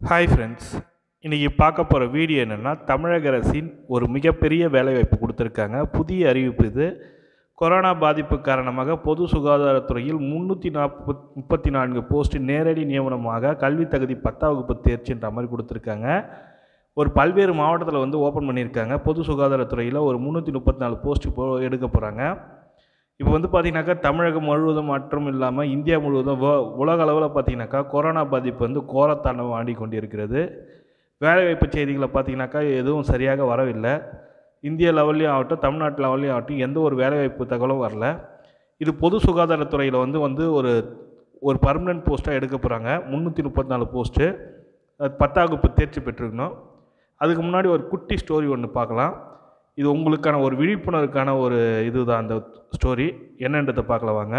hi friends இன்றைக்கி பார்க்க போகிற வீடியோ என்னென்னா தமிழக அரசின் ஒரு மிகப்பெரிய வேலைவாய்ப்பு கொடுத்துருக்காங்க புதிய அறிவிப்பு இது கொரோனா பாதிப்பு காரணமாக பொது சுகாதாரத்துறையில் முந்நூற்றி நாற்பத் முப்பத்தி நான்கு போஸ்ட் நேரடி நியமனமாக கல்வி தகுதி பத்தாம் வகுப்பு தேர்ச்சின்ற மாதிரி கொடுத்துருக்காங்க ஒரு பல்வேறு மாவட்டத்தில் வந்து ஓப்பன் பண்ணியிருக்காங்க பொது சுகாதாரத்துறையில் ஒரு முந்நூற்றி முப்பத்தி நாலு போஸ்ட் இப்போ எடுக்க போகிறாங்க இப்போ வந்து பார்த்தீங்கன்னாக்கா தமிழகம் முழுவதும் மற்றும் இல்லாமல் இந்தியா முழுவதும் வ- உலக அளவில் பார்த்தீங்கன்னாக்கா கொரோனா பாதிப்பு வந்து கோரத்தாண்டவம் ஆடி கொண்டிருக்கிறது வேலைவாய்ப்பு செய்திகளை பார்த்தீங்கன்னாக்கா எதுவும் சரியாக வரவில்லை இந்திய லெவல்லையும் ஆகட்டும் தமிழ்நாட்டு லெவல்லையும் ஆகட்டும் எந்த ஒரு வேலைவாய்ப்பு தகவலும் வரல இது பொது சுகாதாரத்துறையில் வந்து வந்து ஒரு ஒரு பர்மனெண்ட் போஸ்ட்டாக எடுக்க போகிறாங்க முந்நூற்றி முப்பத்தி நாலு போஸ்ட்டு பத்தாம் வகுப்பு தேர்ச்சி பெற்றிருக்கணும் அதுக்கு முன்னாடி ஒரு குட்டி ஸ்டோரி ஒன்று பார்க்கலாம் இது உங்களுக்கான ஒரு விழிப்புணர்வுக்கான ஒரு இதுதான் அந்த ஸ்டோரி என்னன்றதை பார்க்கலாம் வாங்க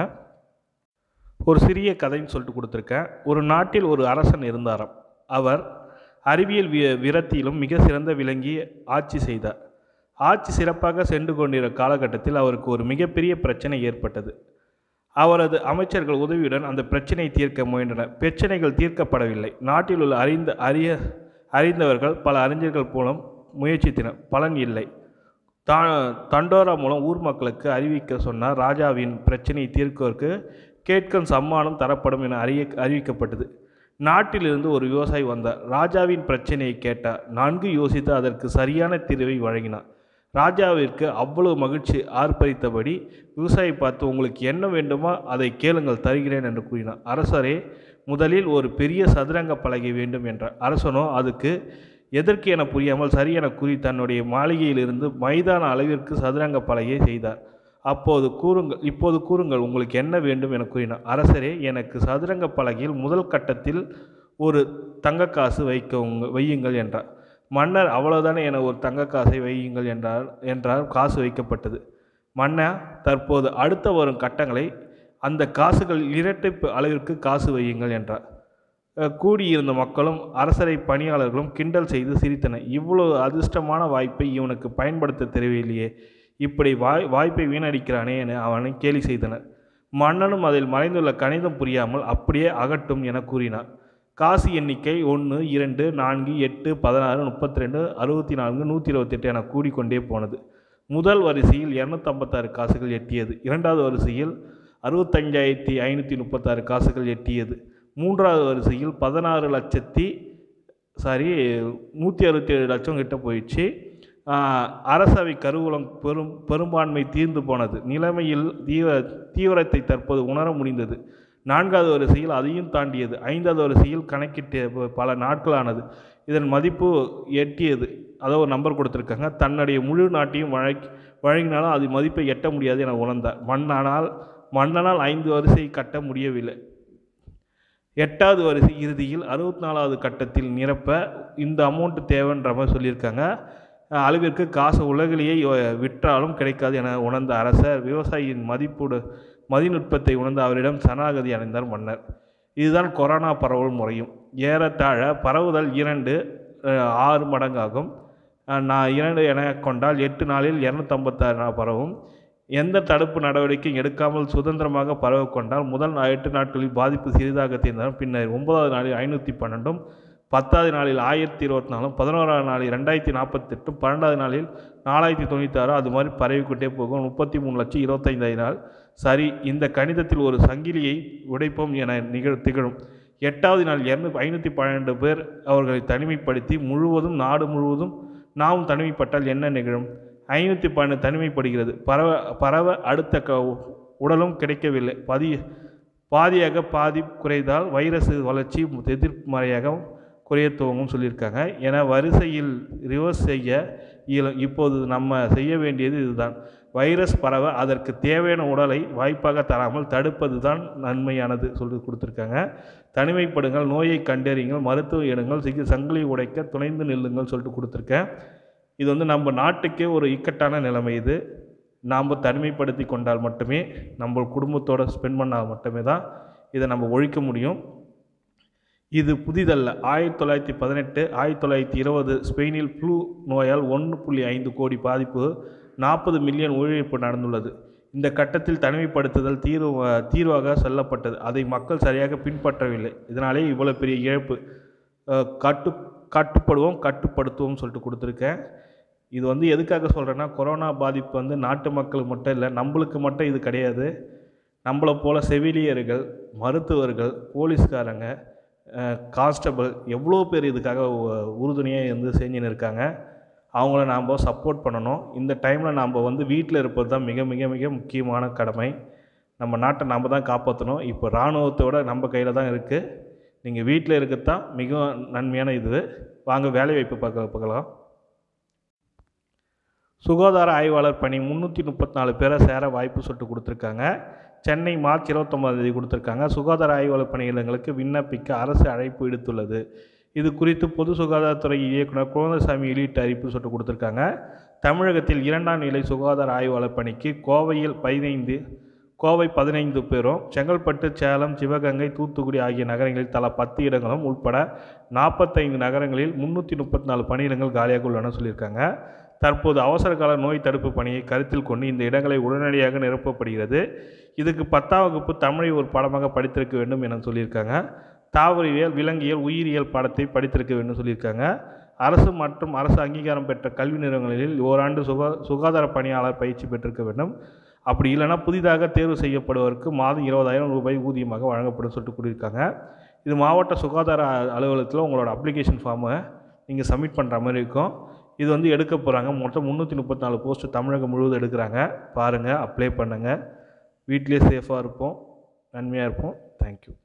ஒரு சிறிய கதைன்னு சொல்லிட்டு கொடுத்துருக்கேன் ஒரு நாட்டில் ஒரு அரசன் இருந்தாராம் அவர் அறிவியல் வி விரத்தியிலும் மிக சிறந்த விளங்கி ஆட்சி செய்தார் ஆட்சி சிறப்பாக சென்று கொண்டிருந்த காலகட்டத்தில் அவருக்கு ஒரு மிகப்பெரிய பிரச்சனை ஏற்பட்டது அவரது அமைச்சர்கள் உதவியுடன் அந்த பிரச்சனையை தீர்க்க முயன்றனர் பிரச்சனைகள் தீர்க்கப்படவில்லை நாட்டில் உள்ள அறிந்த அறிய அறிந்தவர்கள் பல அறிஞர்கள் மூலம் முயற்சித்தனர் பலன் இல்லை தா தண்டோரா மூலம் ஊர் மக்களுக்கு அறிவிக்க சொன்னார் ராஜாவின் பிரச்சனையை தீர்ப்பதற்கு கேட்கும் சம்மானம் தரப்படும் என அறிய அறிவிக்கப்பட்டது நாட்டிலிருந்து ஒரு விவசாயி வந்தார் ராஜாவின் பிரச்சனையை கேட்டார் நன்கு யோசித்து அதற்கு சரியான தீர்வை வழங்கினார் ராஜாவிற்கு அவ்வளவு மகிழ்ச்சி ஆர்ப்பரித்தபடி விவசாயி பார்த்து உங்களுக்கு என்ன வேண்டுமோ அதை கேளுங்கள் தருகிறேன் என்று கூறினார் அரசரே முதலில் ஒரு பெரிய சதுரங்க பலகை வேண்டும் என்றார் அரசனோ அதுக்கு எதற்கு என புரியாமல் சரி என கூறி தன்னுடைய மாளிகையிலிருந்து மைதான அளவிற்கு சதுரங்க பலகையை செய்தார் அப்போது கூறுங்கள் இப்போது கூறுங்கள் உங்களுக்கு என்ன வேண்டும் என கூறினார் அரசரே எனக்கு சதுரங்க பலகையில் முதல் கட்டத்தில் ஒரு தங்கக்காசு வைக்க வையுங்கள் என்றார் மன்னர் அவ்வளவுதானே என ஒரு தங்கக்காசை வையுங்கள் என்றார் என்றார் காசு வைக்கப்பட்டது மன்னர் தற்போது அடுத்த வரும் கட்டங்களை அந்த காசுகள் இரட்டிப்பு அளவிற்கு காசு வையுங்கள் என்றார் அஹ் கூடியிருந்த மக்களும் அரசரை பணியாளர்களும் கிண்டல் செய்து சிரித்தனர் இவ்வளவு அதிர்ஷ்டமான வாய்ப்பை இவனுக்கு பயன்படுத்த தெரியவில்லையே இப்படி வாய் வாய்ப்பை வீணடிக்கிறானே என அவனை கேலி செய்தனர் மன்னனும் அதில் மறைந்துள்ள கணிதம் புரியாமல் அப்படியே அகட்டும் என கூறினார் காசு எண்ணிக்கை ஒன்று இரண்டு நான்கு எட்டு பதினாறு முப்பத்தி ரெண்டு அறுபத்தி நான்கு நூற்றி இருபத்தெட்டு என கூடிக்கொண்டே போனது முதல் வரிசையில் இரநூத்தம்பத்தாறு காசுகள் எட்டியது இரண்டாவது வரிசையில் அறுபத்தஞ்சாயிரத்தி ஐநூற்றி முப்பத்தாறு காசுகள் எட்டியது மூன்றாவது வரிசையில் பதினாறு லட்சத்தி சாரி நூற்றி அறுபத்தி ஏழு லட்சம் கிட்ட போயிடுச்சு ஆஹ், அரசவை கருவூலம் பெரும் பெரும்பான்மை தீர்ந்து போனது நிலைமையில் தீவிர தீவிரத்தை தற்போது உணர முடிந்தது நான்காவது வரிசையில் அதையும் தாண்டியது ஐந்தாவது வரிசையில் கணக்கிட்டு ப- பல நாட்களானது இதன் மதிப்பு எட்டியது அதாவது ஒரு நம்பர் கொடுத்துருக்காங்க தன்னுடைய முழு நாட்டையும் வழங்கி வழங்கினாலும் அது மதிப்பை எட்ட முடியாது என உணர்ந்தார் மன்னனால் மன்னனால் ஐந்து வரிசை கட்ட முடியவில்லை எட்டாவது வரிசை இறுதியில் அறுபத்தி நாலாவது கட்டத்தில் நிரப்ப இந்த அமௌண்ட் தேவைன்ற மாதிரி சொல்லியிருக்காங்க அஹ் அளவிற்கு காசு உலகிலேயே யோ- விற்றாலும் கிடைக்காது என உணர்ந்த அரசர் விவசாயியின் மதிப்போடு மதிநுட்பத்தை உணர்ந்த அவரிடம் சரணாகதி அடைந்தார் மன்னர் இதுதான் கொரோனா பரவல் முறையும் ஏறத்தாழ பரவுதல் இரண்டு அஹ், ஆறு மடங்காகும் அஹ், நான் இரண்டு என கொண்டால் எட்டு நாளில் இரநூத்தம்பத்தாறு நாள் பரவும் எந்த தடுப்பு நடவடிக்கையும் எடுக்காமல் சுதந்திரமாக பரவ கொண்டால் முதல் நா- எட்டு நாட்களில் பாதிப்பு சிறிதாக தீர்ந்தாலும் பின்னர் ஒன்பதாவது நாளில் ஐநூற்றி பன்னெண்டும் பத்தாவது நாளில் ஆயிரத்தி இருபத்தி நாலும் பதினோராவது நாளில் ரெண்டாயிரத்தி நாற்பத்தெட்டும் பன்னெண்டாவது நாளில் நாலாயிரத்தி தொண்ணூத்தாறு அது மாதிரி பரவிக்கொண்டே போகும் முப்பத்தி மூணு லட்சம் இருபத்தைந்தாவது நாள் சரி இந்த கணிதத்தில் ஒரு சங்கிலியை உடைப்போம் என நிகழ் திகழும் எட்டாவது நாள் இரநூ ஐநூற்றி பன்னெண்டு பேர் அவர்களை தனிமைப்படுத்தி முழுவதும் நாடு முழுவதும் நாமும் தனிமைப்பட்டால் என்ன நிகழும் ஐநூற்றி பன்னெண்டு தனிமைப்படுகிறது பரவ பரவ அடுத்த க உடலும் கிடைக்கவில்லை பதி பாதியாக பாதி குறைந்தால் வைரஸ் வளர்ச்சி எதிர்மறையாக குறைய துவங்கும் சொல்லியிருக்காங்க என வரிசையில் ரிவர்ஸ் செய்ய இயலும் இப்போது நம்ம செய்ய வேண்டியது இதுதான் வைரஸ் பரவ அதற்கு தேவையான உடலை வாய்ப்பாக தராமல் தடுப்பது தான் நன்மையானது சொல்லி கொடுத்துருக்காங்க தனிமைப்படுங்கள் நோயை கண்டறியுங்கள் மருத்துவ எடுங்கள் சிகி சங்கிலி உடைக்க துணைந்து நில்லுங்கள் சொல்லிட்டு கொடுத்துருக்கேன் இது வந்து நம்ம நாட்டுக்கே ஒரு இக்கட்டான நிலைமை இது நாம் தனிமைப்படுத்தி கொண்டால் மட்டுமே நம்ம குடும்பத்தோட ஸ்பெண்ட் பண்ணால் மட்டுமே தான் இதை நம்ம ஒழிக்க முடியும் இது புதிதல்ல ஆயிரத்தி தொள்ளாயிரத்தி பதினெட்டு ஆயிரத்தி தொள்ளாயிரத்தி இருபது ஸ்பெயினில் ஃப்ளூ நோயால் ஒன்று புள்ளி ஐந்து கோடி பாதிப்பு நாற்பது மில்லியன் உயிரிழப்பு நடந்துள்ளது இந்த கட்டத்தில் தனிமைப்படுத்துதல் தீர்வு தீர்வாக சொல்லப்பட்டது அதை மக்கள் சரியாக பின்பற்றவில்லை இதனாலே இவ்வளவு பெரிய இழப்பு அஹ், கட்டு கட்டுப்படுவோம் கட்டுப்படுத்துவோம் சொல்லிட்டு கொடுத்துருக்கேன் இது வந்து எதுக்காக சொல்கிறேன்னா கொரோனா பாதிப்பு வந்து நாட்டு மக்களுக்கு மட்டும் இல்லை நம்மளுக்கு மட்டும் இது கிடையாது நம்மளை போல் செவிலியர்கள் மருத்துவர்கள் போலீஸ்காரங்க கான்ஸ்டபிள் எவ்வளோ பேர் இதுக்காக உறுதுணையாக இருந்து செஞ்சுன்னு இருக்காங்க அவங்கள நாம் சப்போர்ட் பண்ணணும் இந்த டைமில் நாம் வந்து வீட்டில் இருப்பது தான் மிக மிக மிக முக்கியமான கடமை நம்ம நாட்டை நம்ம தான் காப்பாற்றணும் இப்போ இராணுவத்தோட நம்ம கையில் தான் இருக்குது நீங்கள் வீட்டில் இருக்கிறது தான் மிகவும் நன்மையான இது வாங்க வேலைவாய்ப்பு பார்க்க பார்க்கலாம் சுகாதார ஆய்வாளர் பணி முந்நூற்றி முப்பத்தி நாலு பேரை சேர வாய்ப்பு சொல்லிட்டு கொடுத்துருக்காங்க சென்னை மார்ச் இருபத்தொம்பதாம் தேதி கொடுத்துருக்காங்க சுகாதார ஆய்வாளர் பணியிடங்களுக்கு விண்ணப்பிக்க அரசு அழைப்பு விடுத்துள்ளது இது குறித்து பொது சுகாதாரத்துறை இயக்குனர் குழந்தைசாமி வெளியிட்ட அறிவிப்பு சொல்லிட்டு கொடுத்துருக்காங்க தமிழகத்தில் இரண்டாம் நிலை சுகாதார ஆய்வாளர் பணிக்கு கோவையில் பதினைந்து கோவை பதினைந்து பேரும் செங்கல்பட்டு சேலம் சிவகங்கை தூத்துக்குடி ஆகிய நகரங்களில் தலா பத்து இடங்களும் உட்பட நாற்பத்தைந்து நகரங்களில் முந்நூற்றி முப்பத்தி நாலு பணியிடங்கள் காலியாக உள்ளன சொல்லியிருக்காங்க தற்போது அவசரகால நோய் தடுப்பு பணியை கருத்தில் கொண்டு இந்த இடங்களை உடனடியாக நிரப்பப்படுகிறது இதுக்கு பத்தாம் வகுப்பு தமிழை ஒரு பாடமாக படித்திருக்க வேண்டும் என சொல்லியிருக்காங்க தாவரவியல் விலங்கியல் உயிரியல் பாடத்தை படித்திருக்க வேண்டும் சொல்லியிருக்காங்க அரசு மற்றும் அரசு அங்கீகாரம் பெற்ற கல்வி நிறுவனங்களில் ஓராண்டு சுகா சுகாதார பணியாளர் பயிற்சி பெற்றிருக்க வேண்டும் அப்படி இல்லைன்னா புதிதாக தேர்வு செய்யப்படுவதற்கு மாதம் இருபதாயிரம் ரூபாய் ஊதியமாக வழங்கப்படும் சொல்லிட்டு கூறியிருக்காங்க இது மாவட்ட சுகாதார அ- அலுவலகத்தில் உங்களோட அப்ளிகேஷன் ஃபார்மை நீங்கள் சப்மிட் பண்ணுற மாதிரி இருக்கும் இது வந்து எடுக்க போகிறாங்க மொத்தம் முந்நூற்றி முப்பத்தி நாலு போஸ்ட் தமிழகம் முழுவதும் எடுக்கிறாங்க பாருங்கள் அப்ளை பண்ணுங்கள் வீட்டிலே சேஃபாக இருப்போம் நன்மையாக இருப்போம் தேங்க்யூ